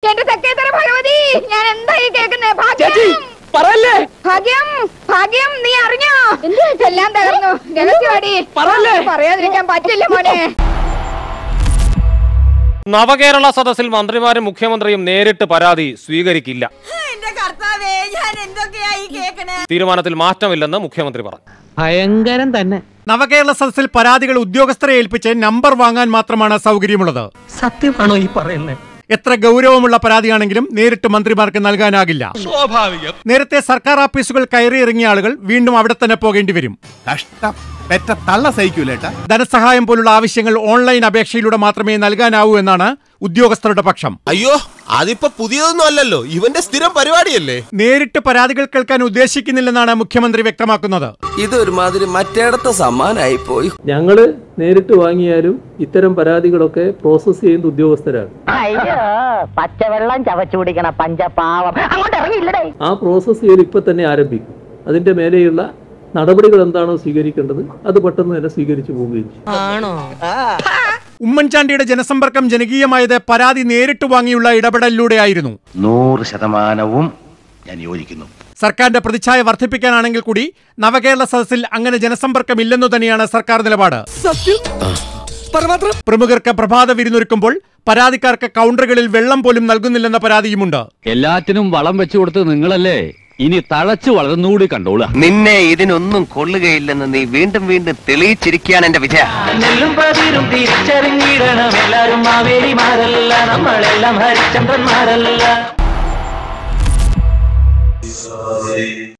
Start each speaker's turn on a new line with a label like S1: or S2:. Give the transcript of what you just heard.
S1: എന്റെ തെക്കേത്തര ഭഗവതി ഞാൻ എന്തായി കേൾക്കുന്നേ
S2: ചേച്ചി
S1: ഭാഗ്യം
S2: പറയല്ലേ
S1: ഭാഗ്യം ഭാഗ്യം നീ അറിഞ്ഞോ എല്ലാം തകർന്നു രഹസ്യവാടി
S2: പറയല്ലേ?
S1: പറയാതിരിക്കാൻ പറ്റില്ല മോനെ
S3: നവകേരള സദസ്സിൽ മന്ത്രിമാരും മുഖ്യമന്ത്രിയും നേരിട്ട് പരാതി സ്വീകരിക്കില്ല
S4: എന്റെ കർത്താവേ ഞാൻ എന്തൊക്കെയായി കേക്കണേ
S3: തീരുമാനത്തിൽ മാറ്റമില്ലെന്ന് മുഖ്യമന്ത്രി പറഞ്ഞു
S5: ഭയങ്കരം തന്നെ
S6: നവകേരള സദസ്സിൽ പരാതികൾ ഉദ്യോഗസ്ഥരെ ഏൽപ്പിച്ച് നമ്പർ വാങ്ങാൻ മാത്രമാണ് സൗകര്യമുള്ളത്
S5: സത്യമാണോ ഈ പറയുന്നത്
S6: എത്ര ഗൗരവമുള്ള പരാതിയാണെങ്കിലും നേരിട്ട് മന്ത്രിമാർക്ക് നൽകാനാകില്ല സ്വാഭാവികം നേരത്തെ സർക്കാർ ഓഫീസുകൾ കയറിയിറങ്ങിയ ആളുകൾ വീണ്ടും അവിടെ തന്നെ പോകേണ്ടി വരും
S7: കഷ്ടം പെറ്റ തള്ള സഹിക്കൂലേട്ടാ
S6: ധനസഹായം പോലുള്ള ആവശ്യങ്ങൾ ഓൺലൈൻ അപേക്ഷയിലൂടെ മാത്രമേ നൽകാനാവൂ എന്നാണ് ഉദ്യോഗസ്ഥരുടെ പക്ഷം
S8: അയ്യോ അതിപ്പോ പുതിയതൊന്നും അല്ലല്ലോ ഇവന്റെ സ്ഥിരം പരിപാടിയല്ലേ
S6: നേരിട്ട് പരാതികൾ കേൾക്കാൻ ഉദ്ദേശിക്കുന്നില്ലെന്നാണ് മുഖ്യമന്ത്രി വ്യക്തമാക്കുന്നത്
S9: ഇതൊരുമാതിരി മറ്റേടത്തെ സമ്മാനായി പോയി
S10: ഞങ്ങള് നേരിട്ട് വാങ്ങിയാലും ഇത്തരം പരാതികളൊക്കെ പ്രോസസ് ചെയ്യുന്ന ഉദ്യോഗസ്ഥരാണ്
S5: അയ്യോ പച്ചവെള്ളം ചവച്ചു കുടിക്കണ പഞ്ചപാവം അങ്ങോട്ട് ഇറങ്ങിയില്ലടേ
S10: ആ പ്രോസസ് ചെയ്യൽ ഇപ്പൊ തന്നെ ആരംഭിക്കും അതിന്റെ മേലെയുള്ള നടപടികൾ എന്താണോ സ്വീകരിക്കേണ്ടത് അത് പെട്ടെന്ന് തന്നെ സ്വീകരിച്ചു പോവുകയും ചെയ്യും
S6: ഉമ്മൻചാണ്ടിയുടെ ജനസമ്പർക്കം ജനകീയമായത് പരാതി നേരിട്ട് വാങ്ങിയുള്ള ഇടപെടലിലൂടെയായിരുന്നു
S11: നൂറ് ശതമാനവും ഞാൻ യോജിക്കുന്നു
S6: സർക്കാരിന്റെ പ്രതിച്ഛായ വർദ്ധിപ്പിക്കാനാണെങ്കിൽ കൂടി നവകേരള സദസ്സിൽ അങ്ങനെ ജനസമ്പർക്കം ഇല്ലെന്നു തന്നെയാണ് സർക്കാർ നിലപാട് പ്രമുഖർക്ക് പ്രഭാത വിരുന്നൊരുക്കുമ്പോൾ പരാതിക്കാർക്ക് കൗണ്ടറുകളിൽ വെള്ളം പോലും നൽകുന്നില്ലെന്ന പരാതിയുമുണ്ട്
S2: എല്ലാറ്റിനും വളം വെച്ചു കൊടുത്ത് നിങ്ങളല്ലേ ഇനി തഴച്ചു വളർന്നുകൂടി കണ്ടോളുക
S11: നിന്നെ ഇതിനൊന്നും കൊള്ളുകയില്ലെന്ന് നീ വീണ്ടും വീണ്ടും തെളിയിച്ചിരിക്കുകയാണ് എന്റെ വിജയ
S5: നെല്ലും പതിരും തിരിച്ചറിഞ്ഞിടണം എല്ലാരും മാവേലിമാരല്ല നമ്മളെല്ലാം ഹരിചന്ദ്രന്മാരല്ല